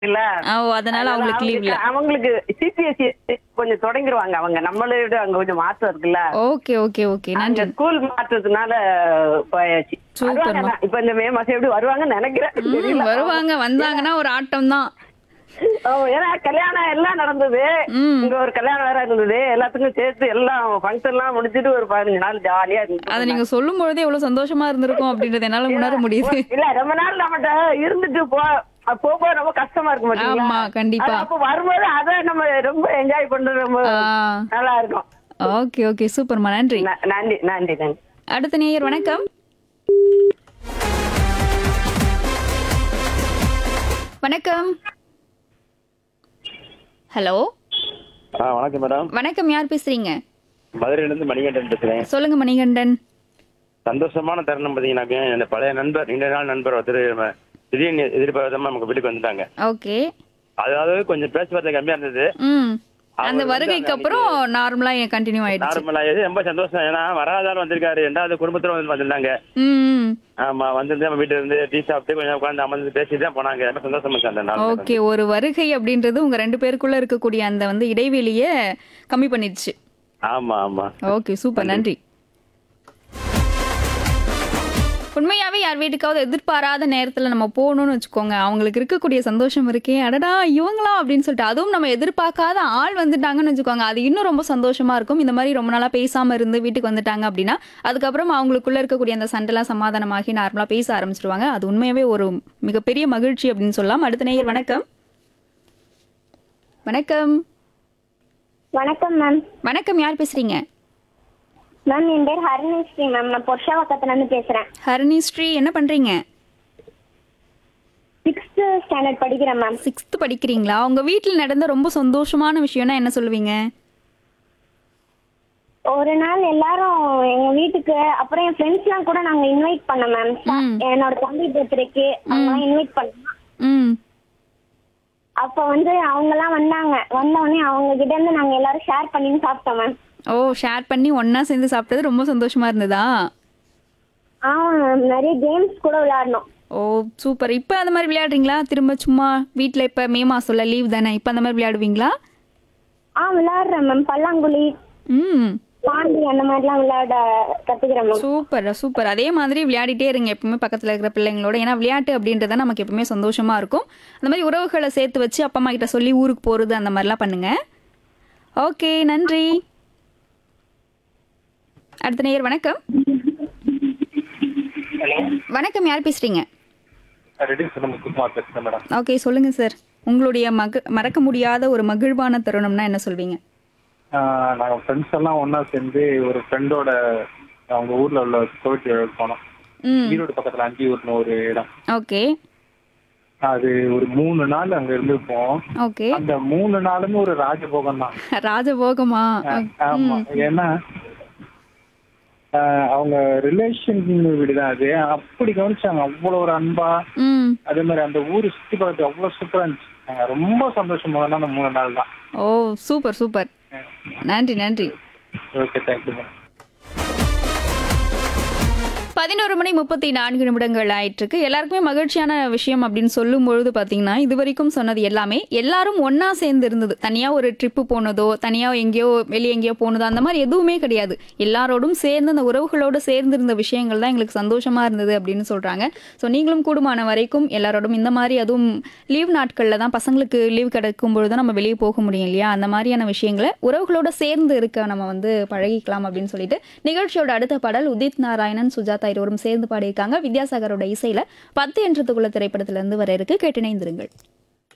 இல்ல ஓ அதனால அவங்களுக்கு லீவ் இல்ல அவங்களுக்கு சிபிஎஸ்சி கொஞ்சம் தொடங்கிருவாங்க அவங்க நம்மளோட அங்க கொஞ்சம் மாற்றம் இருக்குல்ல ஓகே ஓகே ஓகே அங்க நன்றி ஸ்கூல் மாற்றதுனால போயாச்சு Super வருவாங்க மா. நான் இப்ப இந்த மே மாசம் எப்படி வருவாங்கன்னு நினைக்கிறேன் ம், தெரியல. வருவாங்க வந்தாங்கன்னா ஒரு ஆட்டம் தான் ஓ, ஏன்னா கல்யாணம் எல்லாம் நடந்தது ம். இங்க ஒரு கல்யாணம் வேற இருந்தது எல்லாத்துக்கும் சேர்த்து எல்லாம் ஃபங்க்ஷன் எல்லாம் முடிச்சிட்டு ஒரு பதினஞ்சு நாள் ஜாலியா இருந்துச்சு அதை நீங்க சொல்லும் பொழுதே எவ்வளவு சந்தோஷமா இருந்திருக்கும் அப்படின்றது என்னால உணர முடியுது இல்ல ரொம்ப நாள் நம்மகிட்ட இருந்துட்டு போ போகும்போது ரொம்ப கஷ்டமா இருக்கும் பாத்தீங்களா? ஆமா, கண்டிப்பா. அது அப்ப வரும்போது அதை நம்ம ரொம்ப என்ஜாய் பண்றது ரொம்ப ஆ, நல்லா இருக்கும் ஓகே ஓகே சூப்பர்மா நன்றி ந- நன்றி நன்றி நன்றி அடுத்த நேயர் வணக்கம் வணக்கம் ஹலோ ஆ வணக்கம் மேடம் வணக்கம் யார் பேசுறீங்க மதுரையிலேருந்து மணிகண்டன் பேசுகிறேன் சொல்லுங்க மணிகண்டன் சந்தோஷமான தருணம் பார்த்தீங்கன்னாக்க என் பழைய நண்பர் நீண்ட நாள் நண்பர் ஒருத்தர் ம- திடீர்னு எதிர்பார்க்காம நமக்கு வீட்டுக்கு வந்துட்டாங்க ஓகே அதாவது கொஞ்சம் பேச்சுவார்த்தை கம்மியா இருந்தது ம் அந்த அவர் வந்து வருகைக்கு அப்புறம் நார்மலா கண்டினியூ ஆயிடுச்சு நார்மலாக ரொம்ப சந்தோஷம் ஏன்னா வராதாலும் வந்திருக்காரு ரெண்டாவது குடும்பத்துல வந்து வந்திருந்தாங்க ம் ஆமா வந்திருந்து நம்ம வீட்டுல இருந்து டீ சாப்பிட்டு கொஞ்சம் உட்காந்து அமர்ந்து பேசிட்டு தான் போனாங்க ரொம்ப சந்தோஷமா இருந்துச்சு அந்த நாள் ஓகே ஒரு வருகை அப்படின்றது உங்க ரெண்டு பேருக்குள்ள இருக்கக்கூடிய அந்த வந்து இடைவெளிய கம்மி பண்ணிடுச்சு ஆமா ஆமா ஓகே சூப்பர் நன்றி உண்மையாவே யார் வீட்டுக்காவது எதிர்பாராத நேரத்துல நம்ம போகணும்னு வச்சுக்கோங்க அவங்களுக்கு இருக்கக்கூடிய சந்தோஷம் இருக்கே அடடா இவங்களா அப்படின்னு சொல்லிட்டு அதுவும் நம்ம எதிர்பார்க்காத ஆள் வந்துட்டாங்கன்னு வச்சுக்கோங்க அது இன்னும் ரொம்ப சந்தோஷமா இருக்கும் இந்த மாதிரி ரொம்ப நாளா பேசாம இருந்து வீட்டுக்கு வந்துட்டாங்க அப்படின்னா அதுக்கப்புறம் அவங்களுக்குள்ள இருக்கக்கூடிய அந்த சண்டைலாம் சமாதானமாகி நார்மலா பேச ஆரம்பிச்சிருவாங்க அது உண்மையாவே ஒரு மிகப்பெரிய மகிழ்ச்சி அப்படின்னு சொல்லலாம் அடுத்த நேயர் வணக்கம் வணக்கம் வணக்கம் மேம் வணக்கம் யார் பேசுறீங்க மேம் என் பேர் ஹரிணிஸ்ரீ மேம் நான் பொர்ஷாவக்கத்துல இருந்து பேசுறேன் ஹரணி ஸ்ரீ என்ன பண்றீங்க சிக்ஸ்த் ஸ்டாண்டர்ட் படிக்கிறேன் மேம் சிக்ஸ்த் படிக்கிறீங்களா உங்க வீட்டில் நடந்த ரொம்ப சந்தோஷமான விஷயம்னா என்ன சொல்லுவீங்க ஒரு நாள் எல்லாரும் எங்க வீட்டுக்கு அப்புறம் என் ஃப்ரெண்ட்ஸ்லாம் கூட நாங்க இன்வைட் பண்ணோம் மேம் ம். என்னோட தம்பி பர்த்டேக்கு அவங்கலாம் இன்வைட் பண்ணோம் ம் அப்ப வந்து அவங்க எல்லாம் வந்தாங்க வந்த உடனே அவங்க கிட்ட இருந்து நாங்க எல்லாரும் ஷேர் பண்ணி சாப்பிட்டோம் மேம் ஓ ஷேர் பண்ணி ஒண்ணா சேர்ந்து சாப்பிட்டது ரொம்ப சந்தோஷமா இருந்ததா ஆமா மேம் நிறைய கேம்ஸ் கூட விளையாடணும் ஓ சூப்பர் இப்போ அந்த மாதிரி விளையாடுறீங்களா திரும்ப சும்மா வீட்டில் இப்போ மே மாசம்ல லீவ் தானே இப்போ அந்த மாதிரி விளையாடுவீங்களா ஆ விளையாடுறேன் மேம் பல்லாங்குழி ம் பாண்டி அந்த மாதிரிலாம் விளையாட கத்துக்கிறேன் மேம் சூப்பர் சூப்பர் அதே மாதிரி விளையாடிட்டே இருங்க எப்பவுமே பக்கத்தில் இருக்கிற பிள்ளைங்களோட ஏன்னா விளையாட்டு அப்படின்றத நமக்கு எப்பவுமே சந்தோஷமா இருக்கும் அந்த மாதிரி உறவுகளை சேர்த்து வச்சு அப்பா அம்மா கிட்ட சொல்லி ஊருக்கு போகிறது அந்த மாதிரிலாம் பண்ணுங்க ஓகே நன்றி அடுத்த நேயர் வணக்கம் வணக்கம் யார் பேசுறீங்க ரெடி சொல்லுங்க குமார் பேசுறேன் மேடம் ஓகே சொல்லுங்க சார் உங்களுடைய மக மறக்க முடியாத ஒரு மகிழ்வான தருணம்னா என்ன சொல்வீங்க ஆஹ் நாங்க ஃப்ரெண்ட்ஸ் எல்லாம் ஒண்ணா சேர்ந்து ஒரு ஃப்ரெண்டோட அவங்க ஊர்ல உள்ள கோவில் திருவிழாவுக்கு போனோம் ம் ஈரோடு பக்கத்துல அந்தியூர்னு ஒரு இடம் ஓகே அது ஒரு மூணு நாள் அங்க இருந்திருப்போம் ஓகே அந்த மூணு நாளுமே ஒரு ராஜபோகம் தான் ராஜபோகமா ஆமா ஏன்னா ஆஹ் அவங்க ரிலேஷன் வீடு தான் அது அப்படி கவனிச்சாங்க அவ்வளவு ஒரு அன்பா ம் அதே மாதிரி அந்த ஊரு சுத்தி பார்த்து அவ்வளவு சூப்பரா இருந்துச்சு நாங்க ரொம்ப சந்தோஷமா அந்த மூணு நாள் தான் ஓ சூப்பர் சூப்பர் நன்றி நன்றி ஓகே தேங்க்யூ மேம் பதினோரு மணி முப்பத்தி நான்கு நிமிடங்கள் ஆயிட்டிருக்கு எல்லாருக்குமே மகிழ்ச்சியான விஷயம் அப்படின்னு சொல்லும் பொழுது பார்த்தீங்கன்னா இது வரைக்கும் சொன்னது எல்லாமே எல்லாரும் ஒண்ணா சேர்ந்து இருந்தது தனியாக ஒரு ட்ரிப்பு போனதோ தனியாக எங்கேயோ வெளியே எங்கேயோ போனதோ அந்த மாதிரி எதுவுமே கிடையாது எல்லாரோடும் சேர்ந்து அந்த உறவுகளோடு சேர்ந்து இருந்த விஷயங்கள் தான் எங்களுக்கு சந்தோஷமா இருந்தது அப்படின்னு சொல்றாங்க ஸோ நீங்களும் கூடுமான வரைக்கும் எல்லாரோடும் இந்த மாதிரி அதுவும் லீவ் நாட்களில் தான் பசங்களுக்கு லீவ் கிடைக்கும் பொழுது நம்ம வெளியே போக முடியும் இல்லையா அந்த மாதிரியான விஷயங்களை உறவுகளோட சேர்ந்து இருக்க நம்ம வந்து பழகிக்கலாம் அப்படின்னு சொல்லிட்டு நிகழ்ச்சியோட அடுத்த பாடல் உதித் நாராயணன் சுஜாதா இருவரும் சேர்ந்து பாடியிருக்காங்க வித்யாசாகரோட இசையில பத்து என்றதுக்குள்ள திரைப்படத்துல இருந்து வர இருக்கு கேட்டிணைந்திருங்கள்